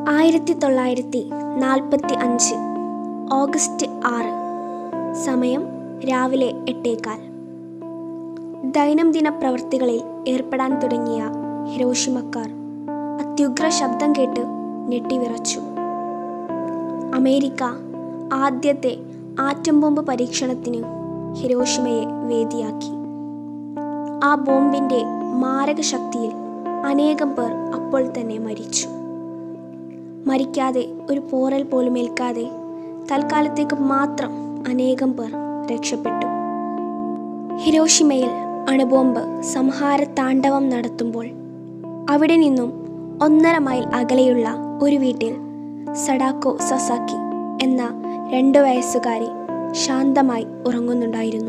ആയിരത്തി തൊള്ളായിരത്തി നാൽപ്പത്തി അഞ്ച് ഓഗസ്റ്റ് ആറ് സമയം രാവിലെ എട്ടേകാൽ ദൈനംദിന പ്രവൃത്തികളിൽ ഏർപ്പെടാൻ തുടങ്ങിയ ഹിരോഷിമക്കാർ അത്യുഗ്ര ശബ്ദം കേട്ട് ഞെട്ടിവിറച്ചു അമേരിക്ക ആദ്യത്തെ ആറ്റം ബോംബ് പരീക്ഷണത്തിന് ഹിരോഷിമയെ വേദിയാക്കി ആ ബോംബിന്റെ മാരക ശക്തിയിൽ അനേകം പേർ അപ്പോൾ തന്നെ മരിച്ചു മരിക്കാതെ ഒരു പോറൽ പോലും ഏൽക്കാതെ തൽക്കാലത്തേക്ക് മാത്രം അനേകം പേർ രക്ഷപ്പെട്ടു ഹിരോഷിമയിൽ അണുബോംബ് സംഹാര താണ്ഡവം നടത്തുമ്പോൾ അവിടെ നിന്നും ഒന്നര മൈൽ അകലെയുള്ള ഒരു വീട്ടിൽ സഡാക്കോ സസാക്കി എന്ന രണ്ടു വയസ്സുകാരി ശാന്തമായി ഉറങ്ങുന്നുണ്ടായിരുന്നു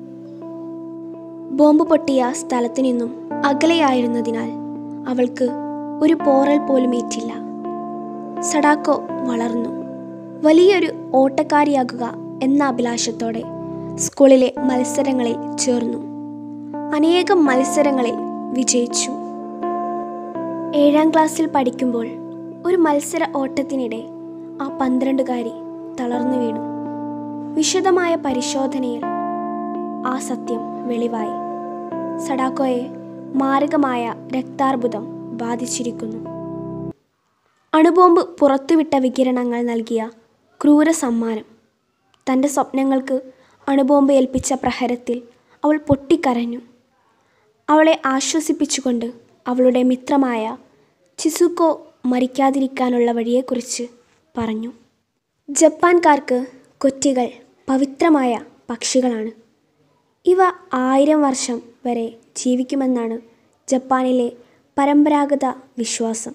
ബോംബ് പൊട്ടിയ സ്ഥലത്തു നിന്നും അകലെയായിരുന്നതിനാൽ അവൾക്ക് ഒരു പോറൽ പോലും ഏറ്റില്ല സഡാക്കോ വളർന്നു വലിയൊരു ഓട്ടക്കാരിയാകുക എന്ന അഭിലാഷത്തോടെ സ്കൂളിലെ മത്സരങ്ങളിൽ ചേർന്നു അനേകം മത്സരങ്ങളിൽ വിജയിച്ചു ഏഴാം ക്ലാസ്സിൽ പഠിക്കുമ്പോൾ ഒരു മത്സര ഓട്ടത്തിനിടെ ആ പന്ത്രണ്ടുകാരി തളർന്നു വീണു വിശദമായ പരിശോധനയിൽ ആ സത്യം വെളിവായി സഡാക്കോയെ മാരകമായ രക്താർബുദം ബാധിച്ചിരിക്കുന്നു അണുബോംബ് പുറത്തുവിട്ട വികിരണങ്ങൾ നൽകിയ ക്രൂര സമ്മാനം തൻ്റെ സ്വപ്നങ്ങൾക്ക് അണുബോംബ് ഏൽപ്പിച്ച പ്രഹരത്തിൽ അവൾ പൊട്ടിക്കരഞ്ഞു അവളെ ആശ്വസിപ്പിച്ചുകൊണ്ട് അവളുടെ മിത്രമായ ചിസുക്കോ മരിക്കാതിരിക്കാനുള്ള വഴിയെക്കുറിച്ച് പറഞ്ഞു ജപ്പാൻകാർക്ക് കൊറ്റികൾ പവിത്രമായ പക്ഷികളാണ് ഇവ ആയിരം വർഷം വരെ ജീവിക്കുമെന്നാണ് ജപ്പാനിലെ പരമ്പരാഗത വിശ്വാസം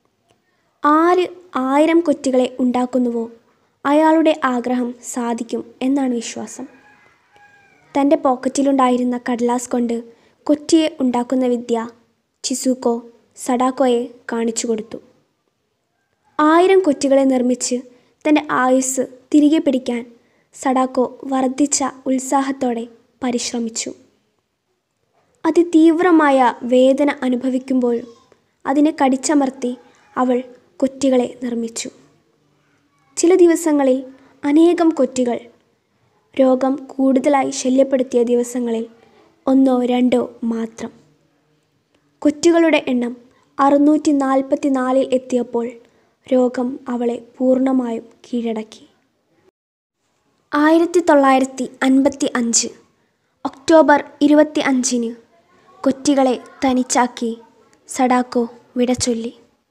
ആര് ആയിരം കൊറ്റികളെ ഉണ്ടാക്കുന്നുവോ അയാളുടെ ആഗ്രഹം സാധിക്കും എന്നാണ് വിശ്വാസം തൻ്റെ പോക്കറ്റിലുണ്ടായിരുന്ന കടലാസ് കൊണ്ട് കൊറ്റിയെ ഉണ്ടാക്കുന്ന വിദ്യ ചിസുക്കോ സഡാക്കോയെ കാണിച്ചു കൊടുത്തു ആയിരം കൊറ്റികളെ നിർമ്മിച്ച് തൻ്റെ ആയുസ് തിരികെ പിടിക്കാൻ സഡാക്കോ വർദ്ധിച്ച ഉത്സാഹത്തോടെ പരിശ്രമിച്ചു അതിതീവ്രമായ വേദന അനുഭവിക്കുമ്പോഴും അതിനെ കടിച്ചമർത്തി അവൾ കൊറ്റികളെ നിർമ്മിച്ചു ചില ദിവസങ്ങളിൽ അനേകം കൊറ്റികൾ രോഗം കൂടുതലായി ശല്യപ്പെടുത്തിയ ദിവസങ്ങളിൽ ഒന്നോ രണ്ടോ മാത്രം കൊറ്റുകളുടെ എണ്ണം അറുന്നൂറ്റി നാൽപ്പത്തി നാലിൽ എത്തിയപ്പോൾ രോഗം അവളെ പൂർണ്ണമായും കീഴടക്കി ആയിരത്തി തൊള്ളായിരത്തി അൻപത്തി അഞ്ച് ഒക്ടോബർ ഇരുപത്തി അഞ്ചിന് കൊറ്റികളെ തനിച്ചാക്കി സഡാക്കോ വിടചൊല്ലി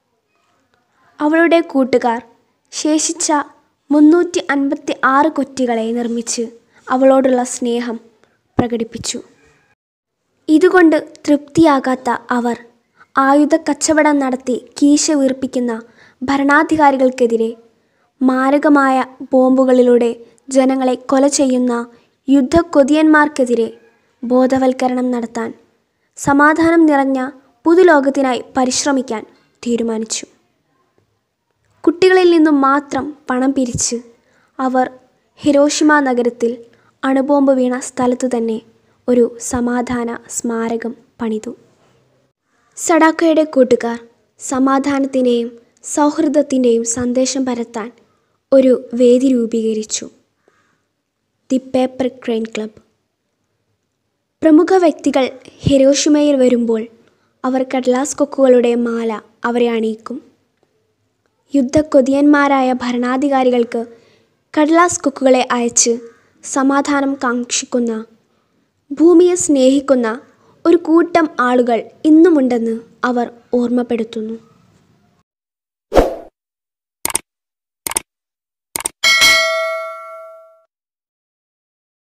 അവളുടെ കൂട്ടുകാർ ശേഷിച്ച മുന്നൂറ്റി അൻപത്തി ആറ് കൊറ്റികളെ നിർമ്മിച്ച് അവളോടുള്ള സ്നേഹം പ്രകടിപ്പിച്ചു ഇതുകൊണ്ട് തൃപ്തിയാകാത്ത അവർ ആയുധ കച്ചവടം നടത്തി കീശ വീർപ്പിക്കുന്ന ഭരണാധികാരികൾക്കെതിരെ മാരകമായ ബോംബുകളിലൂടെ ജനങ്ങളെ കൊല ചെയ്യുന്ന യുദ്ധക്കൊതിയന്മാർക്കെതിരെ ബോധവൽക്കരണം നടത്താൻ സമാധാനം നിറഞ്ഞ പുതുലോകത്തിനായി പരിശ്രമിക്കാൻ തീരുമാനിച്ചു കുട്ടികളിൽ നിന്നും മാത്രം പണം പിരിച്ച് അവർ ഹിരോഷിമ നഗരത്തിൽ അണുബോംബ് വീണ സ്ഥലത്തു തന്നെ ഒരു സമാധാന സ്മാരകം പണിതു സഡാക്കോയുടെ കൂട്ടുകാർ സമാധാനത്തിൻ്റെയും സൗഹൃദത്തിൻ്റെയും സന്ദേശം പരത്താൻ ഒരു വേദി രൂപീകരിച്ചു ദി പേപ്പർ ക്രെയിൻ ക്ലബ് പ്രമുഖ വ്യക്തികൾ ഹിരോഷിമയിൽ വരുമ്പോൾ അവർ കടലാസ് കൊക്കുകളുടെ മാല അവരെ അണിയിക്കും യുദ്ധക്കൊതിയന്മാരായ ഭരണാധികാരികൾക്ക് കടലാസ് കൊക്കുകളെ അയച്ച് സമാധാനം കാക്ഷിക്കുന്ന ഭൂമിയെ സ്നേഹിക്കുന്ന ഒരു കൂട്ടം ആളുകൾ ഇന്നുമുണ്ടെന്ന് അവർ ഓർമ്മപ്പെടുത്തുന്നു